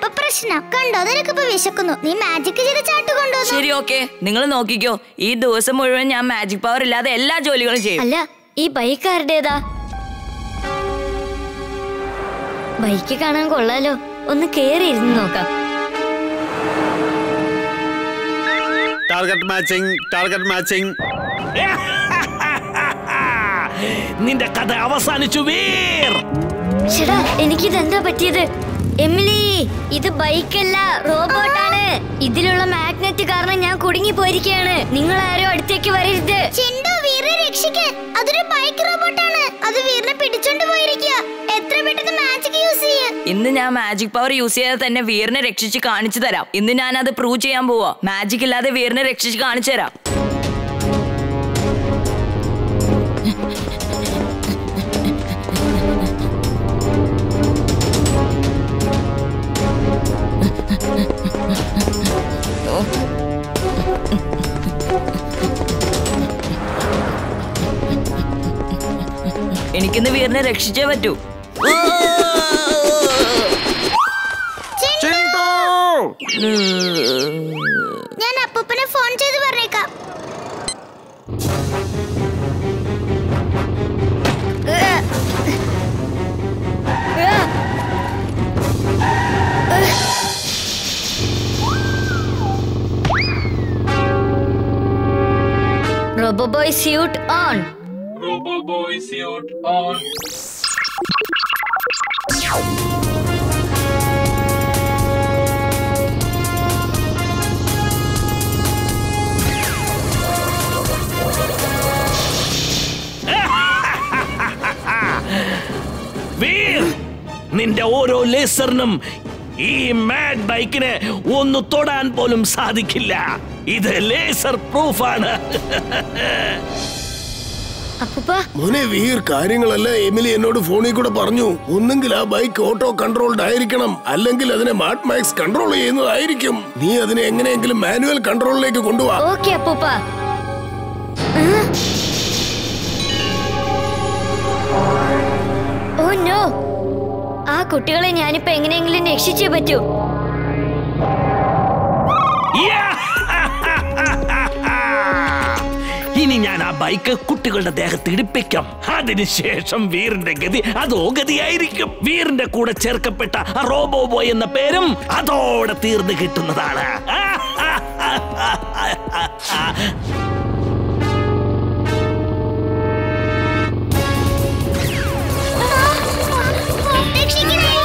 ഇപ്പൊ പ്രശ്നം കണ്ടോ നിനക്കിപ്പോ വിശക്കുന്നു നീ മാജിക് ചെയ്ത് ചാട്ട് കൊണ്ടുവന്നു ശരി ഓക്കെ നിങ്ങൾ നോക്കിക്കോ ഈ ദിവസം മുഴുവൻ ഞാൻ മാജിക് പവർ ഇല്ലാതെ എല്ലാ ജോലികളും ചെയ്യും അല്ല ഈ ബൈക്ക് ആരുടേതാ ബൈക്ക് കാണാൻ കൊള്ളാലോ ഒന്ന് കേറി ഇരുന്ന് നോക്കാം ടാർഗറ്റ് മാച്ചിങ് ടാർഗറ്റ് മാച്ചിങ് നിന്റെ കഥ അവസാനിച്ചു വീർ ചേടാ എനിക്കിതെന്താ പറ്റിയത് എമിലി ഇത് ബൈക്കല്ല റോബോട്ടാണ് ഇതിലുള്ള മാഗ്നറ്റ് കാരണം ഞാൻ കുടുങ്ങി പോയിരിക്കുകയാണ് നിങ്ങൾ ആരും അടുത്തേക്ക് വരരുത് ചിണ്ടു വീറിനെ രക്ഷിക്ക് അതൊരു ബൈക്ക് റോബോട്ടാണ് അത് വീറിനെ പിടിച്ചോണ്ട് പോയിരിക്കുക എത്ര പെട്ടെന്ന് മാജിക് യൂസ് ചെയ്യ ഇന്ന് ഞാൻ മാജിക് പവർ യൂസ് ചെയ്താൽ തന്നെ വീറിനെ രക്ഷിച്ച് കാണിച്ചു തരാം ഇന്ന് ഞാൻ അത് പ്രൂവ് ചെയ്യാൻ പോവാ മാജിക് ഇല്ലാതെ വീറിനെ രക്ഷിച്ച് കാണിച്ചു തരാം എനിക്കിന്ന് വീറിനെ രക്ഷിച്ചേ പറ്റൂ ചിണ്ടു ഞാൻ അപ്പൂപ്പനെ ഫോൺ ചെയ്ത് പറഞ്ഞേക്കാം Roboboy suit on Roboboy suit on. Veer നിന്റെ ഓരോ ലേസറിനും ഈ മാഡ് ബൈക്കിന് ഒന്ന് തൊടാൻ പോലും സാധിക്കില്ല ഇത് ലേസർ പ്രൂഫാണ് അപ്പൂപ്പ മോനെ വീർ കാര്യങ്ങളെല്ലാം എമിലി എന്നോട് ഫോണിൽ കൂടെ പറഞ്ഞു ഒന്നെങ്കിൽ ആ ബൈക്ക് ഓട്ടോ കൺട്രോൾഡ് ആയിരിക്കണം അല്ലെങ്കിൽ അതിനെ മാട്ട് മാക്സ് കൺട്രോൾ ചെയ്യുന്നതായിരിക്കും നീ അതിനെ എങ്ങനെയെങ്കിലും മാനുവൽ കൺട്രോളിലേക്ക് കൊണ്ടുപോവാ ഓക്കെ അപ്പൂപ്പ ഓ നോ ആ കുട്ടികളെ ഞാനിപ്പോ എങ്ങനെയെങ്കിലും രക്ഷിച്ചേ പറ്റൂ ഇനി ഞാൻ ആ ബൈക്ക് കുട്ടികളുടെ ദേഹത്ത് ഇടിപ്പിക്കാം അതിനുശേഷം വീറിന്റെ ഗതി അതോ ഗതിയായിരിക്കും വീറിന്റെ കൂടെ ചേർക്കപ്പെട്ട ആ റോബോ ബോയ് എന്ന പേരും അതോടെ തീർന്നു കിട്ടുന്നതാണ് രക്ഷിക്കണേ